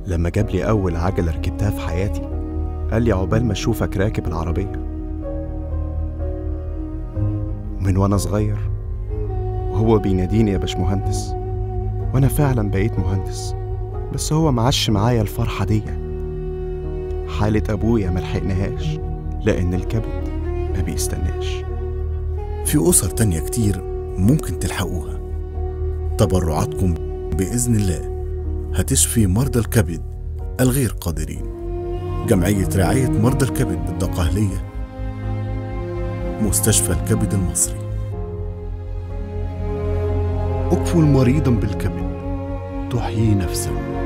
لما جاب لي أول عجلة ركبتها في حياتي قال لي عقبال ما أشوفك راكب العربية ومن وأنا صغير وهو بيناديني يا باشمهندس وأنا فعلا بقيت مهندس بس هو معش معايا الفرحة دي حالة أبويا ملحقناهاش لأن الكبد ما بيستناش في أسر تانية كتير ممكن تلحقوها تبرعاتكم بإذن الله هتشفي مرضى الكبد الغير قادرين جمعية رعاية مرضى الكبد بالدقهلية مستشفى الكبد المصري أكفل مريضا بالكبد تحيي نفسه